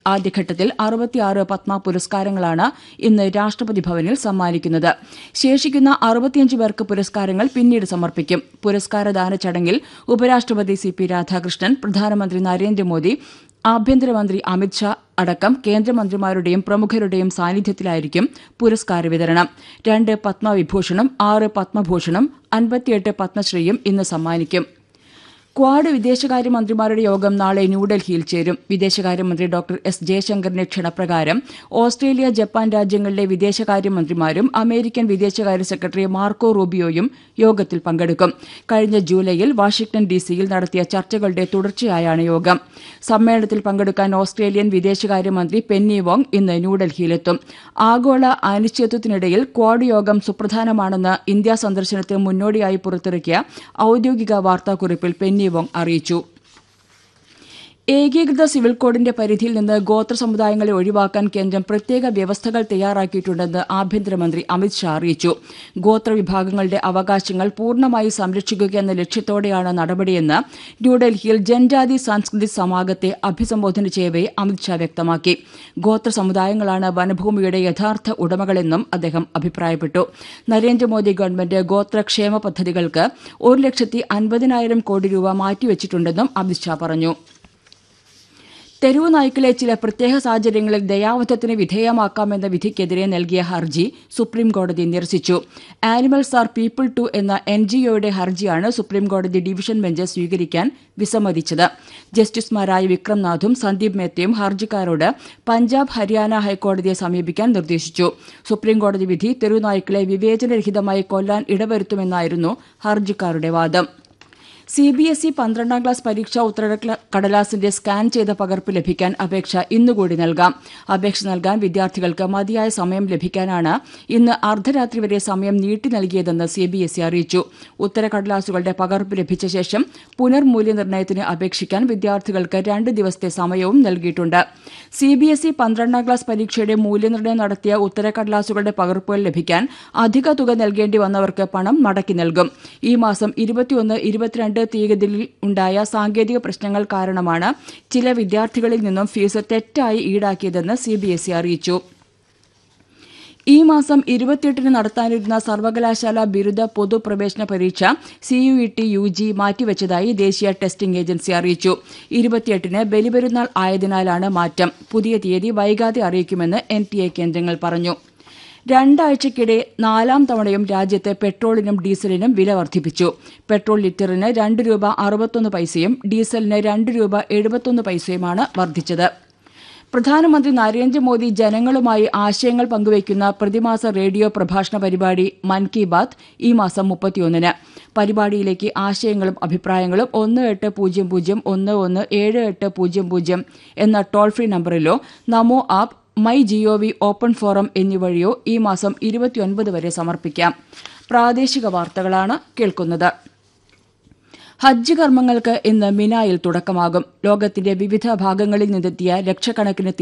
ആദ്യഘട്ടത്തിൽ അറുപത്തിയാറ് പത്മ പുരസ്കാരങ്ങളാണ് ഇന്ന് രാഷ്ട്രപതി ഭവനിൽ സമ്മാനിക്കുന്നത് ശേഷിക്കുന്ന അറുപത്തിയഞ്ച് പേർക്ക് പുരസ്കാരങ്ങൾ പിന്നീട് സമർപ്പിക്കും പുരസ്കാരദാന ചടങ്ങിൽ ഉപരാഷ്ട്രപതി സി പി രാധാകൃഷ്ണൻ പ്രധാനമന്ത്രി നരേന്ദ്രമോദി ആഭ്യന്തരമന്ത്രി അമിത്ഷാ അടക്കം കേന്ദ്രമന്ത്രിമാരുടെയും പ്രമുഖരുടെയും സാന്നിധ്യത്തിലായിരിക്കും പുരസ്കാര വിതരണം രണ്ട് പത്മവിഭൂഷണും ആറ് പത്മഭൂഷണും അൻപത്തിയെട്ട് പത്മശ്രീയും ഇന്ന് സമ്മാനിക്കും ക്വാഡ് വിദേശകാര്യമന്ത്രിമാരുടെ യോഗം നാളെ ന്യൂഡൽഹിയിൽ ചേരും വിദേശകാര്യമന്ത്രി ഡോക്ടർ എസ് ജയശങ്കറിന്റെ ക്ഷണപ്രകാരം ഓസ്ട്രേലിയ ജപ്പാൻ രാജ്യങ്ങളിലെ വിദേശകാര്യമന്ത്രിമാരും അമേരിക്കൻ വിദേശകാര്യ സെക്രട്ടറി മാർക്കോ റൂബിയോയും യോഗത്തിൽ പങ്കെടുക്കും കഴിഞ്ഞ ജൂലൈയിൽ വാഷിംഗ്ടൺ ഡിസിയിൽ നടത്തിയ ചർച്ചകളുടെ തുടർച്ചയായാണ് യോഗം സമ്മേളനത്തിൽ പങ്കെടുക്കാൻ ഓസ്ട്രേലിയൻ വിദേശകാര്യമന്ത്രി പെന്നി വോങ് ഇന്ന് ന്യൂഡൽഹിയിലെത്തും ആഗോള അനിശ്ചിതത്വത്തിനിടയിൽ ക്വാഡ് യോഗം സുപ്രധാനമാണെന്ന് ഇന്ത്യാ സന്ദർശനത്തിന് മുന്നോടിയായി പുറത്തിറക്കിയ ഔദ്യോഗിക വാർത്താക്കുറിപ്പിൽ പെന്നി വോങ് അറിയിച്ചു ഏകീകൃത സിവിൽ കോഡിന്റെ പരിധിയിൽ നിന്ന് ഗോത്ര സമുദായങ്ങളെ ഒഴിവാക്കാൻ കേന്ദ്രം പ്രത്യേക വ്യവസ്ഥകൾ തയ്യാറാക്കിയിട്ടുണ്ടെന്ന് ആഭ്യന്തരമന്ത്രി അമിത്ഷാ അറിയിച്ചു ഗോത്രവിഭാഗങ്ങളുടെ അവകാശങ്ങൾ പൂർണ്ണമായി സംരക്ഷിക്കുക എന്ന ലക്ഷ്യത്തോടെയാണ് നടപടിയെന്ന് ന്യൂഡൽഹിയിൽ ജൻജാതി സാംസ്കൃതിക് സമാഗത്തെ അഭിസംബോധന ചെയ്യവെ അമിത്ഷാ വ്യക്തമാക്കി ഗോത്ര സമുദായങ്ങളാണ് വനഭൂമിയുടെ യഥാർത്ഥ ഉടമകളെന്നും അദ്ദേഹം അഭിപ്രായപ്പെട്ടു നരേന്ദ്രമോദി ഗവൺമെന്റ് ഗോത്രക്ഷേമ പദ്ധതികൾക്ക് ഒരു ലക്ഷത്തി അൻപതിനായിരം കോടി രൂപ മാറ്റിവെച്ചിട്ടുണ്ടെന്നും അമിത്ഷാ പറഞ്ഞു തെരുവു നായ്ക്കളെ ചില പ്രത്യേക സാഹചര്യങ്ങളിൽ ദയാവധത്തിന് വിധേയമാക്കാമെന്ന വിധിക്കെതിരെ നൽകിയ ഹർജി സുപ്രീംകോടതി നിരസിച്ചു ആനിമൽസ് ആർ പീപ്പിൾ ടു എന്ന എൻ ജി ഒയുടെ ഹർജിയാണ് സുപ്രീംകോടതി ഡിവിഷൻ ബെഞ്ച് സ്വീകരിക്കാൻ വിസമ്മതിച്ചത് ജസ്റ്റിസുമാരായ വിക്രംനാഥും സന്ദീപ് മേത്തയും ഹർജിക്കാരോട് പഞ്ചാബ് ഹരിയാന ഹൈക്കോടതിയെ സമീപിക്കാൻ നിർദ്ദേശിച്ചു സുപ്രീംകോടതി വിധി തെരുവുനായ്ക്കളെ വിവേചനരഹിതമായി കൊല്ലാൻ ഇടവരുത്തുമെന്നായിരുന്നു ഹർജിക്കാരുടെ വാദം സി ബി എസ് ഇ പന്ത്രണ്ടാം ക്ലാസ് പരീക്ഷാ ഉത്തരക്കടലാസിന്റെ സ്കാൻ ചെയ്ത പകർപ്പ് ലഭിക്കാൻ അപേക്ഷ ഇന്നുകൂടി നൽകാം അപേക്ഷ നൽകാൻ വിദ്യാർത്ഥികൾക്ക് മതിയായ സമയം ലഭിക്കാനാണ് ഇന്ന് അർദ്ധരാത്രി വരെ സമയം നീട്ടി നൽകിയതെന്ന് സി ബി എസ് ഇ അറിയിച്ചു ഉത്തരക്കടലാസുകളുടെ പകർപ്പ് ലഭിച്ച ശേഷം പുനർമൂല്യനിർണ്ണയത്തിന് അപേക്ഷിക്കാൻ വിദ്യാർത്ഥികൾക്ക് രണ്ട് ദിവസത്തെ സമയവും നൽകിയിട്ടുണ്ട് സി ബി എസ് ഇ പന്ത്രണ്ടാം ക്ലാസ് പരീക്ഷയുടെ മൂല്യനിർണ്ണയം നടത്തിയ ഉത്തരക്കടലാസുകളുടെ പകർപ്പുകൾ ലഭിക്കാൻ അധിക തുക നൽകേണ്ടി വന്നവർക്ക് പണം മടക്കി നൽകും ഈ മാസം ഇരുപത്തിയൊന്ന് ഇരുപത്തിരണ്ട് തീയതിയിൽ ഉണ്ടായ സാങ്കേതിക പ്രശ്നങ്ങൾ കാരണമാണ് ചില വിദ്യാർത്ഥികളിൽ നിന്നും ഫീസ് തെറ്റായി ഈടാക്കിയതെന്ന് സി ബി എസ് ഇ അറിയിച്ചു ഈ മാസം ഇരുപത്തിയെട്ടിന് നടത്താനിരുന്ന സർവകലാശാല ബിരുദ പൊതുപ്രവേശന പരീക്ഷ C U E T U G മാറ്റിവെച്ചതായി ദേശീയ ടെസ്റ്റിംഗ് ഏജൻസി അറിയിച്ചു ഇരുപത്തിയെട്ടിന് ബലിപെരുന്നാൾ ആയതിനാലാണ് മാറ്റം പുതിയ തീയതി വൈകാതെ അറിയിക്കുമെന്ന് എൻ ടി എ കേന്ദ്രങ്ങൾ പറഞ്ഞു രണ്ടാഴ്ചയ്ക്കിടെ നാലാം തവണയും രാജ്യത്ത് പെട്രോളിനും ഡീസലിനും വില വർദ്ധിപ്പിച്ചു പെട്രോൾ ലിറ്ററിന് രണ്ട് രൂപ അറുപത്തൊന്ന് പൈസയും ഡീസലിന് രണ്ട് രൂപ എഴുപത്തൊന്ന് പൈസയുമാണ് വർദ്ധിച്ചത് പ്രധാനമന്ത്രി നരേന്ദ്രമോദി ജനങ്ങളുമായി ആശയങ്ങൾ പങ്കുവയ്ക്കുന്ന പ്രതിമാസ റേഡിയോ പ്രഭാഷണ പരിപാടി മൻ കി ബാത് ഈ മാസം മുപ്പത്തിയൊന്നിന് പരിപാടിയിലേക്ക് ആശയങ്ങളും അഭിപ്രായങ്ങളും ഒന്ന് എട്ട് പൂജ്യം പൂജ്യം ഒന്ന് ഒന്ന് ഏഴ് എട്ട് പൂജ്യം പൂജ്യം എന്ന ടോൾ ഫ്രീ നമ്പറിലോ Namo app my GOV open forum എന്നിവഴിയോ ഈ മാസം ഇരുപത്തിയൊൻപത് വരെ സമർപ്പിക്കാം പ്രാദേശിക വാർത്തകളാണ് കേൾക്കുന്നത് ഹജ്ജ് കർമ്മങ്ങൾക്ക് ഇന്ന് മിനായിൽ തുടക്കമാകും ലോകത്തിന്റെ വിവിധ ഭാഗങ്ങളിൽ നിന്നെത്തിയ ലക്ഷക്കണക്കിന്